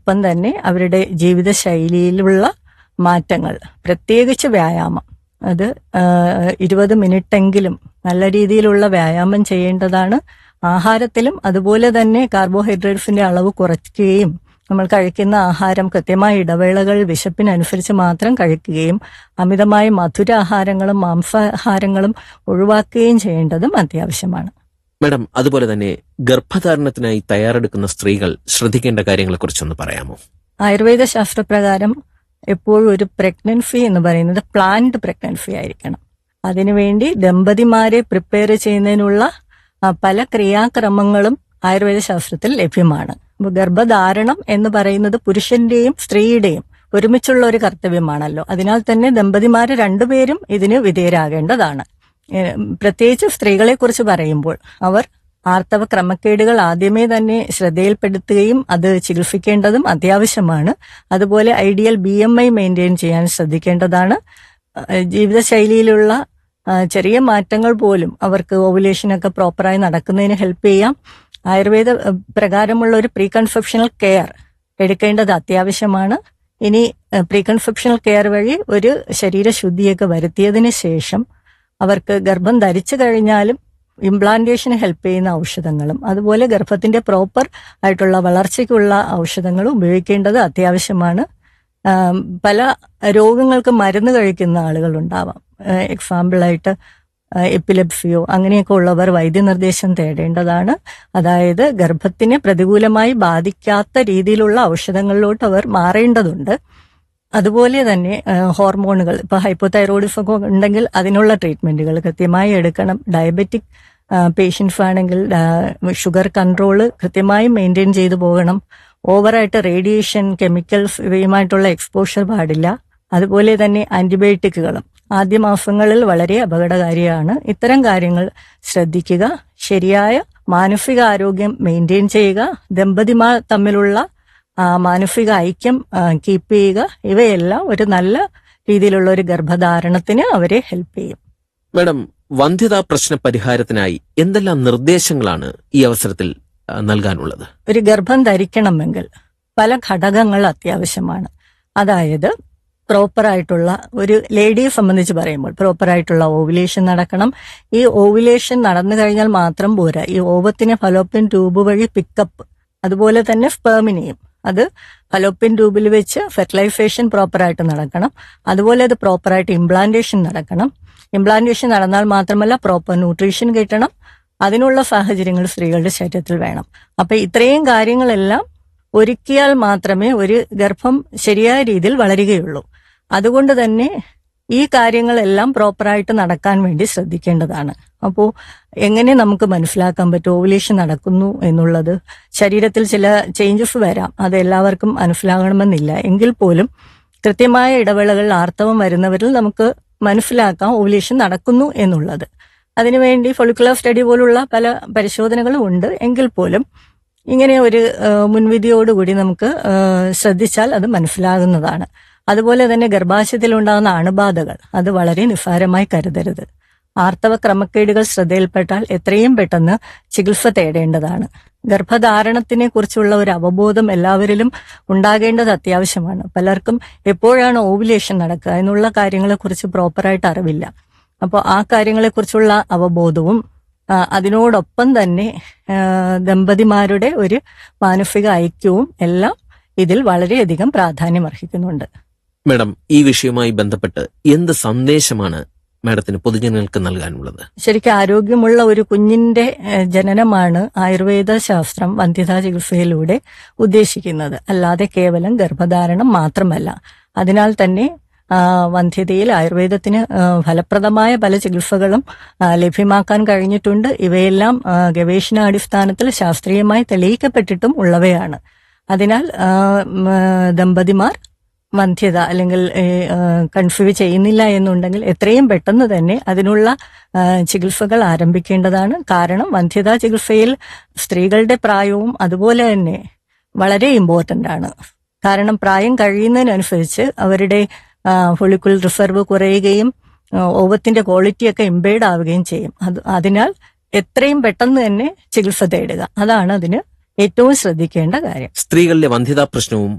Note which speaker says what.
Speaker 1: ഒപ്പം തന്നെ അവരുടെ ജീവിതശൈലിയിലുള്ള മാറ്റങ്ങൾ പ്രത്യേകിച്ച് വ്യായാമം അത് ഇരുപത് മിനിറ്റെങ്കിലും നല്ല രീതിയിലുള്ള വ്യായാമം ചെയ്യേണ്ടതാണ് ആഹാരത്തിലും അതുപോലെ തന്നെ കാർബോഹൈഡ്രേറ്റ്സിന്റെ അളവ് കുറയ്ക്കുകയും നമ്മൾ കഴിക്കുന്ന ആഹാരം കൃത്യമായ ഇടവേളകൾ വിശപ്പിനനുസരിച്ച് മാത്രം കഴിക്കുകയും അമിതമായ മധുരാഹാരങ്ങളും മാംസാഹാരങ്ങളും ഒഴിവാക്കുകയും ചെയ്യേണ്ടതും അത്യാവശ്യമാണ്
Speaker 2: മാഡം അതുപോലെ തന്നെ ഗർഭധാരണത്തിനായി തയ്യാറെടുക്കുന്ന സ്ത്രീകൾ ശ്രദ്ധിക്കേണ്ട കാര്യങ്ങളെക്കുറിച്ചൊന്ന് പറയാമോ
Speaker 1: ആയുർവേദ ശാസ്ത്രപ്രകാരം എപ്പോഴും ഒരു പ്രഗ്നൻസി എന്ന് പറയുന്നത് പ്ലാൻഡ് പ്രഗ്നൻസി ആയിരിക്കണം അതിനുവേണ്ടി ദമ്പതിമാരെ പ്രിപ്പയർ ചെയ്യുന്നതിനുള്ള ആ, പല ക്രിയാക്രമങ്ങളും ആയുർവേദ ശാസ്ത്രത്തിൽ ലഭ്യമാണ് അപ്പൊ ഗർഭധാരണം എന്ന് പറയുന്നത് പുരുഷന്റെയും സ്ത്രീയുടെയും ഒരുമിച്ചുള്ള ഒരു കർത്തവ്യമാണല്ലോ അതിനാൽ തന്നെ ദമ്പതിമാര് രണ്ടുപേരും ഇതിന് വിധേയരാകേണ്ടതാണ് ഏഹ് പ്രത്യേകിച്ച് സ്ത്രീകളെ കുറിച്ച് പറയുമ്പോൾ അവർ ആർത്തവ ക്രമക്കേടുകൾ ആദ്യമേ തന്നെ ശ്രദ്ധയിൽപ്പെടുത്തുകയും അത് ചികിത്സിക്കേണ്ടതും അത്യാവശ്യമാണ് അതുപോലെ ideal B M I maintain ചെയ്യാൻ ശ്രദ്ധിക്കേണ്ടതാണ് അഹ് ജീവിതശൈലിയിലുള്ള ആ, ചെറിയ മാറ്റങ്ങൾ പോലും അവർക്ക് ഓവുലേഷനൊക്കെ പ്രോപ്പറായി നടക്കുന്നതിന് ഹെൽപ്പ് ചെയ്യാം ആയുർവേദ അഹ്, പ്രകാരമുള്ള ഒരു പ്രീ കൺസെപ്ഷണൽ കെയർ എടുക്കേണ്ടത് അത്യാവശ്യമാണ് ഇനി പ്രീ കൺസെപ്ഷണൽ കെയർ വഴി ഒരു ശരീരശുദ്ധിയൊക്കെ വരുത്തിയതിന് ശേഷം അവർക്ക് ഗർഭം ധരിച്ചു കഴിഞ്ഞാലും ഇംപ്ലാന്റേഷന് ഹെൽപ്പ് ചെയ്യുന്ന ഔഷധങ്ങളും അതുപോലെ ഗർഭത്തിന്റെ പ്രോപ്പർ ആയിട്ടുള്ള വളർച്ചയ്ക്കുള്ള ഔഷധങ്ങളും ഉപയോഗിക്കേണ്ടത് അത്യാവശ്യമാണ് ആം, പല രോഗങ്ങൾക്ക് മരുന്ന് കഴിക്കുന്ന ആളുകൾ ഉണ്ടാവാം എക്സാമ്പിളായിട്ട് എപ്പിലെപ്സിയോ അങ്ങനെയൊക്കെ ഉള്ളവർ വൈദ്യനിർദ്ദേശം തേടേണ്ടതാണ് അതായത് ഗർഭത്തിനെ പ്രതികൂലമായി ബാധിക്കാത്ത രീതിയിലുള്ള ഔഷധങ്ങളിലോട്ട് അവർ മാറേണ്ടതുണ്ട് അതുപോലെ തന്നെ ആ, ഹോർമോണുകൾ ഇപ്പൊ ഹൈപ്പോതൈറോയിഡിസം ഒക്കെ ഉണ്ടെങ്കിൽ അതിനുള്ള ട്രീറ്റ്മെന്റുകൾ കൃത്യമായി എടുക്കണം ഡയബറ്റിക് പേഷ്യൻസ് ആണെങ്കിൽ ഷുഗർ കൺട്രോൾ കൃത്യമായി മെയിൻറ്റെയിൻ ചെയ്തു പോകണം ഓവറായിട്ട് റേഡിയേഷൻ കെമിക്കൽസ് ഇവയുമായിട്ടുള്ള എക്സ്പോഷർ പാടില്ല അതുപോലെ തന്നെ ആന്റിബയോട്ടിക്കുകളും ആദ്യ മാസങ്ങളിൽ വളരെ അപകടകാരിയാണ് ഇത്തരം കാര്യങ്ങൾ ശ്രദ്ധിക്കുക ശരിയായ മാനസിക ആരോഗ്യം മെയിൻറ്റെയിൻ ചെയ്യുക ദമ്പതിമാർ തമ്മിലുള്ള ആ, മാനസിക ഐക്യം കീപ്പ് ചെയ്യുക ഇവയെല്ലാം ഒരു നല്ല രീതിയിലുള്ള ഒരു ഗർഭധാരണത്തിന് അവരെ ഹെൽപ്പ് ചെയ്യും
Speaker 2: മാഡം വന്ധ്യതാ പ്രശ്ന പരിഹാരത്തിനായി എന്തെല്ലാം നിർദ്ദേശങ്ങളാണ് ഈ അവസരത്തിൽ ആ, നൽകാനുള്ളത്
Speaker 1: ഒരു ഗർഭം ധരിക്കണമെങ്കിൽ പല ഘടകങ്ങൾ അത്യാവശ്യമാണ് അതായത് പ്രോപ്പറായിട്ടുള്ള ഒരു ലേഡിയെ സംബന്ധിച്ച് പറയുമ്പോൾ പ്രോപ്പറായിട്ടുള്ള ഓവുലേഷൻ നടക്കണം ഈ ഓവുലേഷൻ നടന്നു കഴിഞ്ഞാൽ മാത്രം പോരാ ഈ ഓവത്തിനെ ഫലോപ്പിൻ ട്യൂബ് വഴി പിക്കപ്പ് അതുപോലെ തന്നെ സ്പേമിനെയും അത് ഫലോപ്പിൻ ട്യൂബിൽ വെച്ച് ഫെർട്ടിലൈസേഷൻ പ്രോപ്പറായിട്ട് നടക്കണം അതുപോലെ അത് പ്രോപ്പറായിട്ട് ഇംപ്ലാന്റേഷൻ നടക്കണം ഇംപ്ലാന്റേഷൻ നടന്നാൽ മാത്രമല്ല പ്രോപ്പർ ന്യൂട്രീഷൻ കിട്ടണം അതിനുള്ള സാഹചര്യങ്ങൾ സ്ത്രീകളുടെ ശരീരത്തിൽ വേണം അപ്പൊ ഇത്രയും കാര്യങ്ങളെല്ലാം ഒരുക്കിയാൽ മാത്രമേ ഒരു ഗർഭം ശരിയായ രീതിയിൽ വളരുകയുള്ളൂ അതുകൊണ്ട് തന്നെ ഈ കാര്യങ്ങളെല്ലാം പ്രോപ്പറായിട്ട് നടക്കാൻ വേണ്ടി ശ്രദ്ധിക്കേണ്ടതാണ് അപ്പോൾ എങ്ങനെ നമുക്ക് മനസ്സിലാക്കാൻ പറ്റും ഓവുലേഷൻ നടക്കുന്നു എന്നുള്ളത് ശരീരത്തിൽ ചില ചേഞ്ചസ് വരാം അത് എല്ലാവർക്കും മനസ്സിലാകണമെന്നില്ല എങ്കിൽ പോലും കൃത്യമായ ഇടവേളകളിൽ ആർത്തവം വരുന്നവരിൽ നമുക്ക് മനസ്സിലാക്കാം ഓവുലേഷൻ നടക്കുന്നു എന്നുള്ളത് അതിനുവേണ്ടി ഫൊളിക്കുലർ സ്റ്റഡി പോലുള്ള പല പരിശോധനകളും ഉണ്ട് എങ്കിൽ പോലും ഇങ്ങനെ ഒരു ആ, മുൻവിധിയോടുകൂടി നമുക്ക് ആ, ശ്രദ്ധിച്ചാൽ അത് മനസ്സിലാകുന്നതാണ് അതുപോലെ തന്നെ ഗർഭാശയത്തിലുണ്ടാകുന്ന അണുബാധകൾ അത് വളരെ നിസ്സാരമായി കരുതരുത് ആർത്തവ ക്രമക്കേടുകൾ ശ്രദ്ധയിൽപ്പെട്ടാൽ എത്രയും പെട്ടെന്ന് ചികിത്സ തേടേണ്ടതാണ് ഗർഭധാരണത്തിനെ കുറിച്ചുള്ള ഒരു അവബോധം എല്ലാവരിലും ഉണ്ടാകേണ്ടത് അത്യാവശ്യമാണ് പലർക്കും എപ്പോഴാണ് ഓവുലേഷൻ നടക്കുക എന്നുള്ള കാര്യങ്ങളെക്കുറിച്ച് പ്രോപ്പറായിട്ട് അറിവില്ല അപ്പോൾ ആ കാര്യങ്ങളെക്കുറിച്ചുള്ള അവബോധവും ആ, അതിനോടൊപ്പം തന്നെ ആ, ദമ്പതിമാരുടെ ഒരു മാനസിക ഐക്യവും എല്ലാം ഇതിൽ വളരെയധികം പ്രാധാന്യം അർഹിക്കുന്നുണ്ട്
Speaker 2: മാഡം ഈ വിഷയവുമായി ബന്ധപ്പെട്ട് എന്ത് സന്ദേശമാണ് മാഡത്തിന് പൊതുജനങ്ങൾക്ക് നൽകാനുള്ളത്
Speaker 1: ശരിക്കും ആരോഗ്യമുള്ള ഒരു കുഞ്ഞിന്റെ ഏഹ്, ജനനമാണ് ആയുർവേദ ശാസ്ത്രം വന്ധ്യതാ ചികിത്സയിലൂടെ ഉദ്ദേശിക്കുന്നത് അല്ലാതെ കേവലം ഗർഭധാരണം മാത്രമല്ല അതിനാൽ തന്നെ ആ, വന്ധ്യതയിൽ ആയുർവേദത്തിന് ആ, ഫലപ്രദമായ പല ചികിത്സകളും ആ, ലഭ്യമാക്കാൻ കഴിഞ്ഞിട്ടുണ്ട് ഇവയെല്ലാം ആ, ഗവേഷണാടിസ്ഥാനത്തിൽ ശാസ്ത്രീയമായി തെളിയിക്കപ്പെട്ടിട്ടും ഉള്ളവയാണ് അതിനാൽ ആ, ഉം, ആ, ദമ്പതിമാർ വന്ധ്യത അല്ലെങ്കിൽ കൺഫ്യൂ ചെയ്യുന്നില്ല എന്നുണ്ടെങ്കിൽ എത്രയും പെട്ടെന്ന് തന്നെ അതിനുള്ള ആ, ചികിത്സകൾ ആരംഭിക്കേണ്ടതാണ് കാരണം വന്ധ്യതാ ചികിത്സയിൽ സ്ത്രീകളുടെ പ്രായവും അതുപോലെ തന്നെ വളരെ ഇമ്പോർട്ടന്റ് ആണ് കാരണം പ്രായം കഴിയുന്നതിനനുസരിച്ച് അവരുടെ ഫൊളിക്കുൽ റിസർവ് കുറയുകയും ആ, ഓവത്തിന്റെ ക്വാളിറ്റിയൊക്കെ ഇമ്പേർഡ് ആവുകയും ചെയ്യും അത് അതിനാൽ എത്രയും പെട്ടെന്ന് തന്നെ ചികിത്സ തേടുക അതാണ് അതിന് ഏറ്റവും ശ്രദ്ധിക്കേണ്ട കാര്യം
Speaker 2: സ്ത്രീകളിലെ വന്ധ്യതാ പ്രശ്നവും